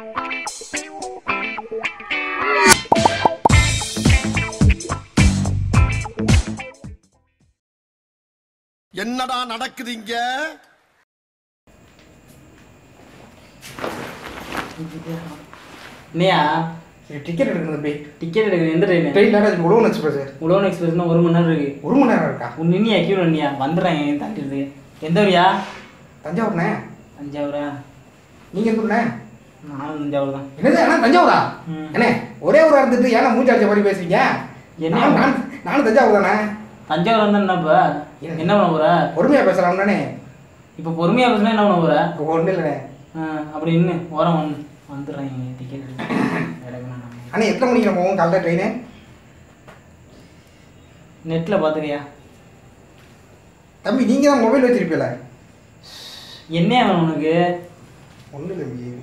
என்னடா நடக்குது இங்க இல்லையா டிக்கெட் எடுக்கணும் தம்பி டிக்கெட் எடுக்கணும் எந்த ட்ரெயின் ட்ரெயினில் உழவன் எக்ஸ்பிரஸ் உலகன் எக்ஸ்பிரஸ்னா ஒரு மணி நேரம் இருக்கு ஒரு மணி நேரம் இருக்கா உன் நின்னியா கீழே நின்னியா வந்துடுறேன் தாண்டிடுது எந்த வழியா தஞ்சாவூர்ண்ணே தஞ்சாவூரா நீங்க எந்த ஊர்ண்ணே நானும் தஞ்சாவூர் தான் என்னது அண்ணா தஞ்சாவூரா ம். அண்ணே ஒரே ஊரா இருந்துட்டு ஏன்னா மூஞ்சி அடிச்ச மாதிரி பேசுறீங்க என்ன? நான் நான்- நானும் தஞ்சாவூர் தானே தஞ்சாவூர் வந்தா என்ன இப்போ என்ன பண்ண போற பொறுமையா பேசலாம் தானே இப்போ பொறுமையா பேசினா என்ன பண்ண போற ஒன்றும் இல்லைண்ணே ஆ, அப்படி இன்னும் ஓரம் வந்து வந்துடுறேன் டிக்கெட் எடுக்கணும் அண்ணே எத்தனை மணிக்கு நம்ம போவோம் காலைல ட்ரெயின் நெட்டில் பார்த்துறியா தம்பி நீங்க தான் மொபைல் வச்சிருப்பீல என்ன வேணும் உனக்கு ஒன்றும் இல்லை தம்பி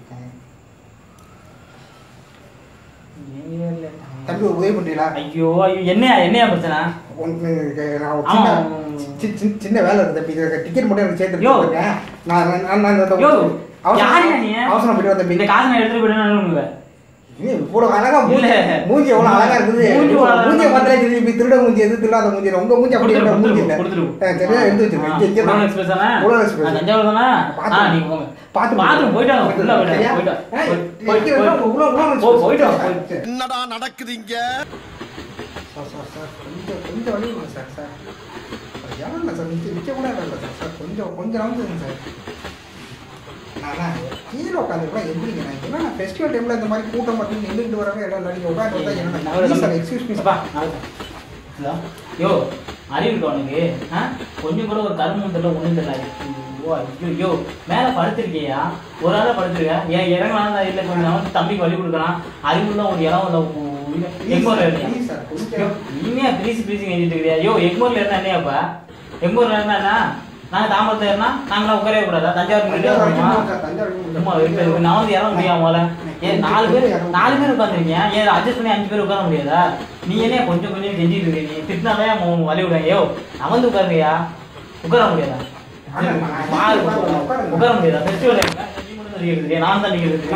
ஏன் இல்ல. தம்பி ஒரு உதவி பண்றீங்களா ஐயோ ஐயோ என்னையா என்னையா பிரச்சனை ஒன்று நான் ஒரு ஆமா. சின்ன சி- சி- சின்ன வேலை இருக்கு தம்பி இதுக்கு டிக்கெட் மட்டும் எனக்கு சேர்த்து யோ. கொடுத்துருங்க. நான் நான் நான் நான் இந்த- யோ, அவசரம் யாருயா நீ? அவசரம் போயிட்டு வந்தேன் இந்த தம்பி காசை நான் எடுத்துட்டு போயிட்டேன்னு என்ன பண்ணுவ? இது இவ்வளவு அழகா மூஞ்சி இல்ல. மூஞ்சி எவ்வளவு அழகா இருக்குது மூஞ்சி எவ்வளவு அழகா மூஞ்சியை இருக்குது. பார்த்தாலே தெரியும் இப்ப திருட மூஞ்சி எது திருடாத மூஞ்சி உங்க மூஞ்சி அப்படி கொடுத்துரு, இருக்க மூஞ்சி கொடுத்துரு, இல்ல கொடுத்துரு. ஆ, சரியா எடுத்து வச்சிருக்கேன் இங்க இங்க உலகம் தான். எக்ஸ்பிரஸ் தானே? உலகம் எக்ஸ்பிரஸ். ஆ, தஞ்சாவூர் தானே? பார்த்து ஆ, நீங்க போங்க. பார்த்து பாத்ரூம் போயிட்டு வாங்க, உள்ள போயிட்டு சரியா? வாங்க, போயிட்டு ஆ, வாங்க. போய்- இங்க போய்- தான் போய்- உள்ள- உள்ள போ- போயிட்டு வாங்க, சரி, போய்- சரி. என்னடா நடக்குது இங்க சார் சார் சார் கொஞ்சம் கொஞ்சம் வழி விடுங்க சார் சார் யாரும் இல்லை சார் நிற்க நிற்க கூட இல்லை சார் சார் கொஞ்சம் கொஞ்சம் நம்புங்க சார் நான் கீழே உட்காந்துருக்கா எப்படிங்க நான் என்ன ஃபெஸ்டிவல் டைமில் இந்த மாதிரி கூட்டம் மட்டும் நின்றுட்டு வரவே இடம் இல்லை நீங்கள் உட்காந்து வந்தா என்ன நகரு சார் தம்பி. எக்ஸ்கியூஸ் மீ அப்பா, நகரு. ஹலோ? யோ அறிவு இருக்கா உனக்கு ஆ? கொஞ்சம் கூட ஒரு கரும்பு தெரியல ஒன்றும் தெரியல ஓ ஐயோ யோ மேலே படுத்திருக்கியா ஒரு ஆளாக படுத்திருக்க ஏன் இறங்கலாம் இல்லை கொஞ்சம் வந்து தம்பிக்கு வழி கொடுக்கலாம் அறிவுள்ள ஒரு இடம் இல்லை எங்கூரில் இருக்கியா ப்ளீஸ் சார் கொஞ்சம் இனிமையா ப்ளீஸ் ப்ளீஸ் எழுதிட்டு இருக்கிறியா யோ எக்மூர்ல இருந்தா என்னையாப்பா எக்மூர்ல இருந்தா என்ன நாங்க தாமரத்துல இருந்தா நாங்களாம் உட்காரவே கூடாதா தஞ்சாவூர் நின்னுட்டே தஞ்சாவூர் வரைக்கும் வரணுமா? போங்க சார், தஞ்சாவூர் வரைக்கும் சும்மா போங்க. இருக்கு, இருக்கு. நான் வந்து இறங்க முடியாம போல ஏன் நாலு பேர் நாலு பேர் உட்காந்துருக்கீங்க ஏன் அட்ஜஸ்ட் பண்ணி அஞ்சு பேர் உட்கார முடியாதா நீ என்ன கொஞ்சம் கொஞ்சம் கெஞ்சிட்டு இருக்க நீ திட்டினாலே அவன் வழி விடுங்க யோ அமர்ந்து உட்காருங்கய்யா உட்கார முடியாதா ஆனா, நான் பாரு, உட்காருங்க, உட்காருங்க. உட்கார முடியாதா ஃபெஸ்டிவல் நான் தான் நிக்கிறது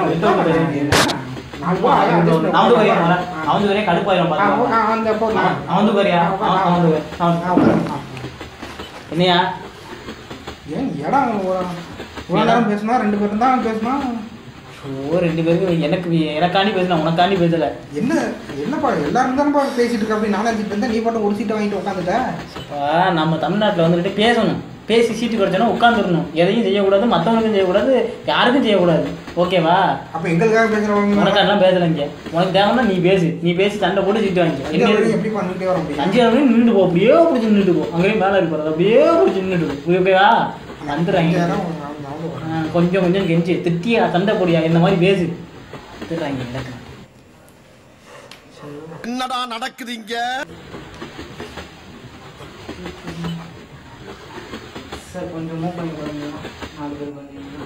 நாலு பேர் அழகா adjust பண்ணி நான் வந்து வரையா உட்காருங்க. அவன் வரையும் கடுப்பாயிரம் ஆ, பார்த்து ஆ, அந்த போ- அவன் அவன் வந்து வரையா அவன் அவன் வந்து ஆ, உட்காருங்க. ஆ. என்னையா ஏன் இடம் ஒரு- இவ்வளவு நேரம் பேசினா ரெண்டு பேரும் தான் பேசினா ஓ ரெண்டு பேருக்கு எனக்கு எனக்காண்டி பேசல உனக்காண்டி பேசல என்ன என்னப்பா எல்லாரும் தானப்பா பேசிட்டு இருக்க அப்படி நாலஞ்சு பேர் தான் நீ பாட்டு ஒரு சீட்டை வாங்கிட்டு உட்காந்துட்ட அப்பா நம்ம தமிழ்நாட்டில் வந்துட்டு பேசணும் பேசி சீட்டு கிடைச்சோன்னா உட்காந்துடணும் எதையும் செய்யக்கூடாது மற்றவனுக்கும் செய்யக்கூடாது யாருக்கும் செய்யக்கூடாது ஓகேவா அப்ப எங்களுக்காக பேசுறவங்க உனக்கெல்லாம் பேசல இங்கே உனக்கு தேவைன்னா நீ பேசு நீ பேசி சண்டை போட்டு சீட்டு வாங்கிக்க எங்க எங்க வரைக்கும் எப்படி பண்ணிட்டே வர முடியும் அஞ்சு வரையும் நின்றுட்டு போ அப்படியே பிடிச்சி நின்றுட்டு போ அங்கேயும் மேலே இருக்கு பாரு, அப்படியே பிடிச்சி நின்றுட்டு போ ஓகேவா வந்துடுறாங்க அஞ்சு இடம் அவங்க- அவங்க- அவங்க வராங்க. ஆ, கொஞ்சம் கொஞ்சம் கெஞ்சி திட்டியா சண்டை போடியா இந்த மாதிரி பேசு திட்டுறாங்க எனக்கு என்னடா நடக்குது இங்க சார் கொஞ்சம் மூவ் பண்ணி பாருங்க நாலு பேர் பண்ணீங்கன்னா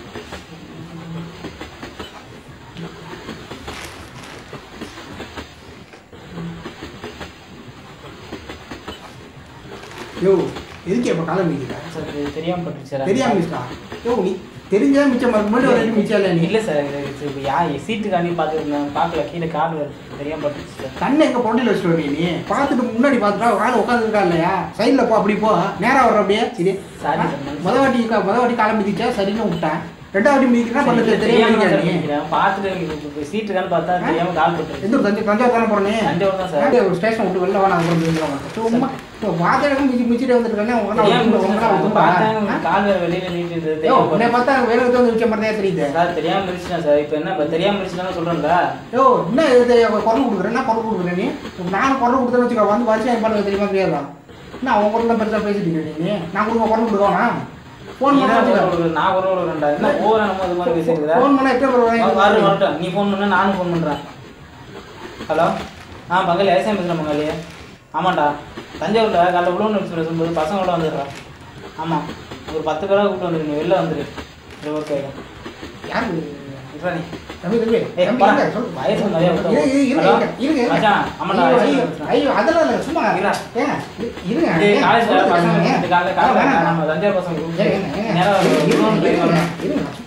யோ எதுக்கு இப்ப காலம் நிற்கிற சார் இது தெரியாம பட்டுச்சு சார் தெரியாம மிஸ்டா யோ நீ தெரிஞ்சா மிச்சம் முன்னாடி வரைக்கும் மிச்சம் இல்லை நீ இல்லை சார் இது இது இப்போ யா சீட்டுக்காண்டி பார்த்துருந்தேன் பார்க்கல கீழே கால் வருது தெரியாம பட்டுச்சு சார் கண்ணை எங்க பொண்டையில் வச்சுட்டு வரீங்க நீ பார்த்துட்டு முன்னாடி பார்த்துட்டா ஒரு ஆள் உட்காந்துருக்கா இல்லையா சைடில் போ அப்படி போ நேரா வர அப்படியே சரி சாரி ஆ? சார். முத வாட்டி க- முத வாட்டி காலம் மிதிச்சா சரின்னு விட்டேன் ரெண்டாவது வாட்டி மிதிக்கிறா பண்ணது தெரியாம தெரியாம தான் சார் நீ நினைக்கிறேன். பார்த்துட்டு சீட்டுக்கான்னு பார்த்தா தெரியாம கால் பட்டுருச்சு எந்த ஊர் தஞ்சை தஞ்சாவூர் தானே போறேன் தஞ்சாவூர் தான் சார். அப்படியே ஒரு ஸ்டேஷன் விட்டு வெளில வேணாம் அப்புறம் வெளில வாங்க. சும்மா இப்போ வாத்த இடம் மிச்சி மிச்சிட்டே வந்துருக்கானே உங்க தெரியாம இருந்துச்சு சார். உங்க பார்த்தேன், கால் வேற வெளியில நீட்டுது யோ தெரியாம உன்னை பட்டுச்சு. பார்த்தா வேற ஒருத்தர் வந்து மிச்சம் மாதிரி தெரியுது சார் தெரியாம இருந்துச்சுனா சார் இப்போ என்ன இப்போ தெரியாம இருந்துச்சுன்னா சொல்றேன்ல யோ என்ன இது குரல் கொடுக்குறேன் என்ன குரல் கொடுக்குறேன் நீ நான் குரல் கொடுத்தேன்னு வச்சுக்கோ வந்து வரிசை என் பண்ணுறது தெரியுமா தெரியாதா என்ன அவன் குரல் பெருசாக பேசிட்டு இருக்க நீ நான் கொடுக்க குரல் கொடுக்கவானா ஃபோன் நீ பண்ண தான் வச்சுக்கோ ஒரு- நான் ஒரு ஒரு ரெண்டா என்ன ஓவர் நம்ம இது மாதிரி பேசிட்டு இருக்கிற ஃபோன் பண்ண எத்தனை பேர் வரும் வாங்கி வரட்டும் நீ ஃபோன் பண்ண நானும் ஃபோன் பண்ணுறேன் ஹலோ ஆ பங்காளி ஐசியம் பேசுகிறேன் பங்காளி ஆமாண்டா தஞ்சாவூரில் காலைல உழவு எக்ஸ்பிரஸ் போது பசங்களோட வந்துடுறா ஆமாம் ஒரு பத்து பேராக கூப்பிட்டு வந்துரு நீ வெளில வந்துரு சரி ஓகே யாரு இருடா நீ தம்பி தம்பி ஏய், தம்பி, போடா. இருங்க, சொல்லு. வயசு நிறைய வருது. இரு, இரு, இருங்க, ஹலோ? இருங்க, இருங்க, இருங்க. மச்சான், ஆமாடா, ஐயோ, ஐசியம் ஐயோ, பேசுறேன். ஐயோ, அதெல்லாம் இல்லை, சும்மா இருடா. ஏன், இரு- இருங்க. டேய், ஏன், காலேஜ்ல சொல்லுங்க, பசங்க சொல்லுங்க. வந்து காலைல ஆ, காலைல வேணாம். நம்ம தஞ்சாவூர் பசங்க ஏங்க, ஏங்க, ஏங்க. நேரா இருங்க, உழவன் இருங்க, drive இருங்க, வரணும். இருங்க. சும்மா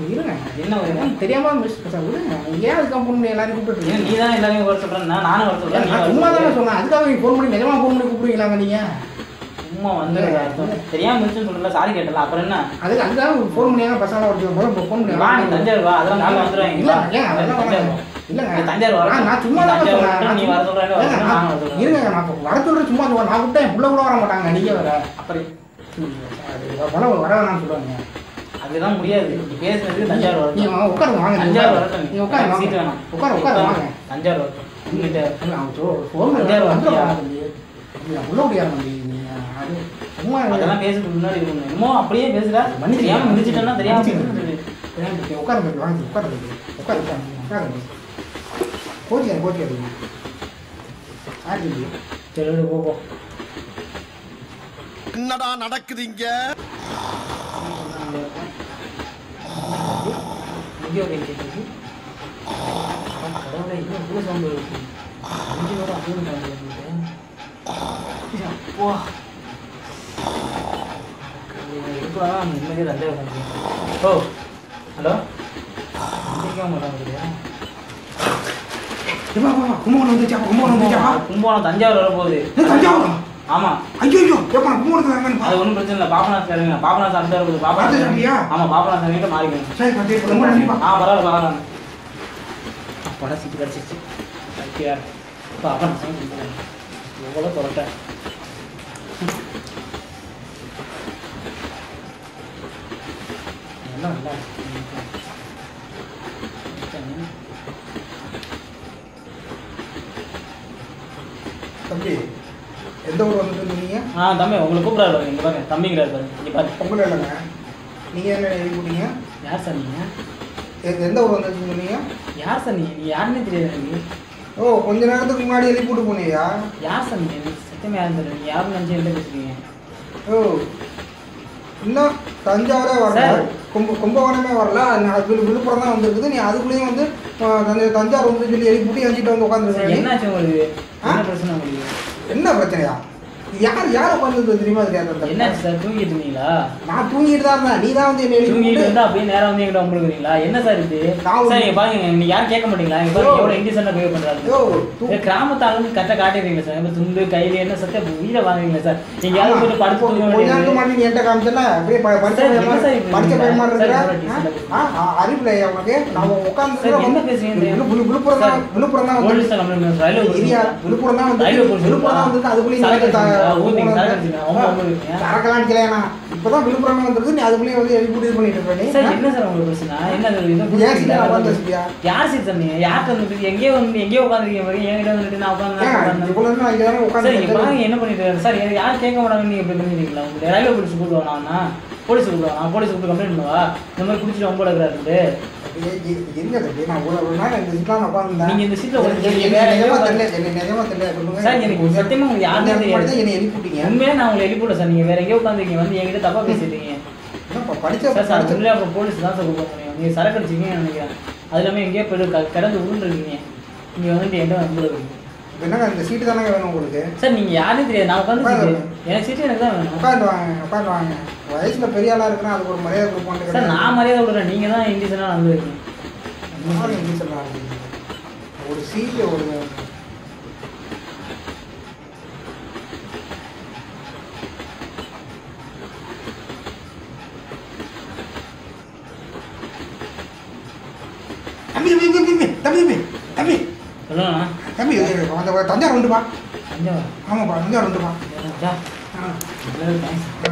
இருங்க என்ன ஒரு இது? தெரியாம மிஸ் சார் விடுங்க ஏன் அதுக்கு ஃபோன் பண்ணி எல்லாரும் கூப்பிட்டு ஏன் நீ தான் எல்லாரையும் வர சொல்றேன் நான் நானும் வர சொல்றேன் நீ நான் வர சும்மா தானே சொல்றியா? சொன்னேன் அதுக்காக நீங்க ஃபோன் பண்ணி நிஜமா ஃபோன் பண்ணி கூப்பிடுவீங்களாங்க நீங்க சும்மா வந்து அர்த்தம். தெரியாம இருந்துச்சுன்னு சொல்லல சாரி கேட்டல அப்புறம் என்ன அதுக்கு அதுக்காக ஃபோன் பண்ணி பசங்க ஒரு போல ஃபோன் பண்ணி வா நீ தஞ்சாவூர் வா அதெல்லாம் நாங்க வந்துருவாங்க இல்ல வா. ஏன் அதெல்லாம் தஞ்சாவூர் வேணாம். வா. இல்லங்க நீ தஞ்சாவூர் வர நான் நான் சும்மா நீ தான் தஞ்சாவூர் சொல்றேன் வரட்டும், நீ வர சொல்றேன் வர ஏங்க, சொல்றேன், நான் நானும் வர சொல்றேன். இருங்க நான் இப்ப வர சொல்றேன் சும்மா சொல்றேன் நான் கூப்பிட்டேன் புள்ள கூட வர மாட்டாங்க நீங்க வர அப்படி அது வர வர வேணாம்னு சொல்லுவாங்க அதுதான் முடியாது நீ பேசுனதுக்கு தஞ்சாவூர் நீங்க வரட்டும் வாங்க, உட்காருங்க வாங்க தஞ்சாவூர் வரட்டும் நீங்க உட்காருங்க சீட் வாங்க வேணாம் உட்காரு உட்காரு வாங்க தஞ்சாவூர் வரட்டும் உங்ககிட்ட இல்ல, அவன் சொ- ஃபோன் பண்ணி தஞ்சாவூர் வந்து வரட்டியா? வாங்க தம்பி. இல்ல, உள்ள முடியாது தம்பி. நீங்க அது சும்மா அதெல்லாம் பேசுறதுக்கு முன்னாடி இருக்கணும் என்னமோ அப்படியே பேசுற மன்னிச்சு. தெரியாம முடிச்சிட்டேன்னா தெரியாம மன்னிச்சு. முடிச்சிட்டு. ஏன் தம்பி, உட்காரு தம்பி, வாங்க உட்காரு தம்பி. உட்காரு உட்காரு உட்காரு தம்பி. கோச்சிக்காதீங்க, கோச்சிக்காதீங்க. ஆ, தம்பி. சரி விடு, போ போ என்னடா நடக்குது இங்க எங்கேயோ போய் கேட்டது கடவுளே இன்னும் இவ்வளோ சவுண்ட் வருது அஞ்சு வர அதுவும் சவுண்ட் அப்பா எப்போ நிம்மதியாக தந்தை உட்காந்து ஓ ஹலோ இன்றைக்கே மாட்டாங்க ஏம்மா, வா, வா, கும்பகோணம் வந்துச்சா, கும்பகோணம் வந்துச்சா? கும்பகோணம் தஞ்சாவூர் வர போகுது ஏ, தஞ்சாவூரா? ஆமா ஐயோ, ஐயோ, ஏப்பா, நான் கும்பகோணத்துல இருக்கேன்னு அது ஒன்றும் பிரச்சனை இல்லை பாபநாத் சாருங்க பாபநாத் சார் தான் இருக்குது பாபநாத் அது சார் அப்படியா? ஆமா பாபநாத் சார் கிட்ட மாறிக்கணும் சரி, பா, சரி, ரொம்ப நன்றிப்பா. ஆ பரவாயில்ல பரவாயில்ல படம் சீட்டு கிடச்சிச்சு ஓகே இப்போ அவன் எவ்வளோ தொடட்டேன் எல்லாம் நல்லா இருக்கு. தம்பி, எந்த ஊர் வந்துட்டு இருந்தீங்க ஆ தம்பி உங்களை கூப்பிடாரு இங்கே பாருங்க தம்பிங்கிறாரு பாருங்க இங்கே பாருங்க உங்களை இல்லைங்க நீங்க என்ன எழுதி போட்டீங்க யார் சார் நீங்கள் எ- எந்த ஊர் வந்துருக்கீங்க சொன்னீங்க யார் சார் நீங்கள் நீ யாருன்னே தெரியாது எனக்கு ஓ கொஞ்ச நேரத்துக்கு முன்னாடி எழுதி போட்டு போனியா யார் சார் நீங்கள் எனக்கு சத்தியமாக யாரும் தெரியல நீங்கள் யாரும் நினச்சி என்ன பேசுறீங்க ஓ இன்னும் தஞ்சாவூரே வரல சார். கும்ப கும்பகோணமே வரல அது விழு- விழுப்புரம் தான் வந்திருக்குது நீ அதுக்குள்ளேயும் வந்து ஆ, தஞ்சை- தஞ்சாவூர் வந்து சொல்லி எழுதி போட்டு என்கிட்ட வந்து சார், உட்காந்துருக்கீங்க என்னாச்சு உங்களுக்கு ஆ? என்ன பிரச்சனை உங்களுக்கு என்ன பிரச்சனையா யார் யார் உட்காந்துருக்கு தெரியுமா அது கேட்டேன் என்னாச்சு சார் தூங்கிட்டு இருந்தீங்களா நான் தூங்கிட்டு தான் இருந்தேன் நீ தான் வந்து என்ன எழுதி தூங்கிட்டு போட்டு இருந்தா அப்படியே நேரா வந்து எங்கிட்ட உங்களுக்குறீங்களா என்ன சார் இது நான் ஒரு- சார் நீங்க பாருங்க நீங்க யாரும் கேட்க மாட்டீங்களா இங்க பாருங்க எவ்வளவு இண்டிசென்டா பிஹேவ் பண்றாரு யோ தூ- ஏ, கிராமத்து ஆளுங்க கரெக்டா காட்டிடுறீங்க சார் இப்ப துண்டு கையில என்ன சத்த உயிரை வாங்குறீங்க சார் நீங்க யாரும் போட்டு படுத்து தூங்க கொஞ்ச நேரத்துக்கு வேண்டியது முன்னாடி நீ என்கிட்ட காமிச்சல அப்படியே ப- படிச்ச சார், பையன் என்ன சார் இப்படி படிச்ச பையன் மாதிரி சார், இருக்கிற சார், சார், ஆ, ஆ, அறிவில்லையா உனக்கு நான் உட்காந்து சார், என்ன பேசுறீங்க? விழுப்புரம் தான் விழுப்புரம் தான் வந்து போலீஸ் கம்ப்ளைண்ட் ரயில்வே போலீஸ் இரியா விழுப்புரம் தான் வந்து ரயில்வே போலீஸ் விழுப்புரம் தான் வந்து அதுக்குள்ளேயும் சரக்கு இங்க அடிச்சீங்களா? த- ஊத்திங்க, சரக்கு விழுப்புரம் அடிச்சீங்களா? அவங்க அவங்க இருக்கீங்க. சரக்கெல்லாம் அடிக்கலையா இப்பதான் விழுப்புரம் வந்திருக்கு நீ அதுக்குள்ளேயும் வந்து எழுதி போட்டு இது பண்ணிட்டு இருக்க நீ சார் என்ன சார் உங்களுக்கு பிரச்சனை என்ன சார் இது ஏன் சீட்டை உட்காந்து வச்சிருக்கியா யார் சீட் சார் நீங்க யார்கிட்ட வந்துட்டு எங்கேயோ வந்து எங்கேயோ உட்காந்துருக்கீங்க பாருங்க என்கிட்ட வந்துட்டு நான் ஏன் உட்காந்து இவ்வளவு நேரம் இங்க தானே சார் இங்க உட்காந்து பாருங்க என்ன பண்ணிட்டு இருக்காரு சார் எனக்கு யாரும் கேட்க மாட்டாங்க நீங்க இப்படி பண்ணிருக்கீங்களா உங்களுக்கு ரயில்வே போலீஸ் கூப்பிடுவானா போலீஸ் கூப்பிடுவானா போலீஸ் கூப்பிட்டு கம்ப்ளைண்ட் பண்ணுவா இந்த மாதிரி குடிச்சிட்டு ரொம்ப இருக்கிறாரு எங்க தம்பி நான் இவ்வளவு நேரம் இந்த சீட்ல உட்காந்துருந்தேன் நீங்க இந்த சீட்ல எனக்கு உட்கார்ந்து வேற எங்கேயோ நிஜமா உட்கார்ந்து- தெரியல எனக்கு நிஜமா தெரியல சொல்லுங்க சார் எனக்கு சத்தியமா உங்களுக்கு யாருமே இந்த தெரியாது இடத்துல என்னை எழுப்பிட்டீங்க உண்மையா நான் உங்களை எழுப்பிவிட சார் நீங்க வேற எங்கேயோ உட்காந்துருக்கீங்க வந்து என்கிட்ட தப்பா பேசிட்டீங்க என்னப்பா படிச்ச சார் சார் படிச்ச உள்ளே அப்புறம் போலீஸ் தான் சார் கூப்பிட முடியும் நீங்க சரக்கு அடிச்சிங்கன்னு நினைக்கிறேன் அது இல்லாமல் எங்கேயோ போய் க- கிடந்து உருண்டுருக்கீங்க நீங்க வந்துட்டு என்கிட்ட வந்து என்னங்க இந்த சீட்டு தானங்க வேணும் உங்களுக்கு சார் நீங்க யாருன்னு தெரியாது நான் உட்காந்து உட்காரு. எனக்கு சீட்டு எனக்கு தான் வேணும் உட்காந்து வாங்க உட்காந்து வாங்க வயசுல பெரிய ஆளா இருக்கிறேன் அதுக்கு ஒரு மரியாதை சார் கொடுப்பான்னு நான் மரியாதை விடுறேன் நீங்க தான் இண்டிசனாக நடந்துருக்கீங்க ஒரு சீட்டு ஒரு தம்பி தம்பி தம்பி தம்பி தம்பி தம்பி சொல்லுங்கண்ணா தம்பி அந்த தஞ்சாவூர் வந்துப்பா தஞ்சாவூர் ஆமாப்பா தஞ்சாவூர் வந்துப்பா ஜா ஆ நல்லது தேங்க்ஸ் ஆ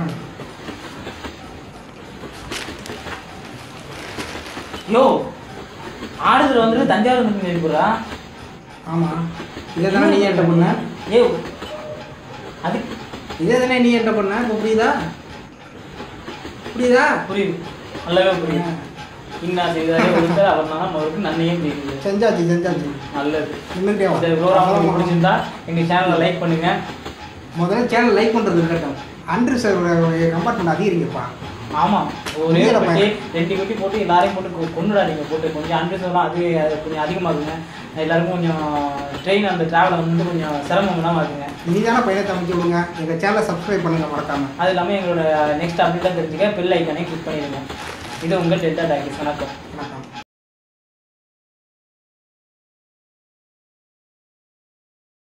யோ ஆடுதல் வந்துட்டு தஞ்சாவூர் வந்து எழுப்புறா ஆமா இதே தானே நீ என்கிட்ட பண்ண ஏ அது இதே தானே நீ என்கிட்ட பண்ண இப்போ புரியுதா புரியுதா புரியுது நல்லாவே புரியுது இன்னா செய்தாலே ஒருத்தர் அவர் தான் அவருக்கு நன்மையும் தெரியுது செஞ்சாச்சு செஞ்சாச்சு நல்லது நின்றுட்டே இந்த ப்ரோக்ராம் உங்களுக்கு பிடிச்சிருந்தா எங்க சேனலை லைக் பண்ணுங்க முதல்ல சேனல் லைக் பண்ணுறது இருக்கட்டும் அன்று சார் கம்பார்ட்மெண்ட் அதிகரிங்கப்பா ஆமா ஒரே உண்மையில பெட்டி ரெண்டு பெட்டி போட்டு எல்லாரையும் போட்டு கொ- கொன்னுடாதீங்க போட்டு கொஞ்சம் அன்பு சொல்லலாம் அது அது கொஞ்சம் அதிகமாகுங்க எல்லாருக்கும் கொஞ்சம் ட்ரெயின் அந்த டிராவலை வந்து கொஞ்சம் சிரமம் இல்லாமல் இருக்குங்க இனிதான பயணத்தை அமைச்சு விடுங்க எங்கள் சேனலை சப்ஸ்கிரைப் பண்ணுங்க மறக்காம அது இல்லாமல் எங்களோட நெக்ஸ்ட் அப்டேட்டாக தெரிஞ்சுக்க பெல் ஐக்கானே கிளிக் பண்ணிடுங்க இது உங்கள் டெல்டா டாக்கிஸ் வணக்கம் வணக்கம்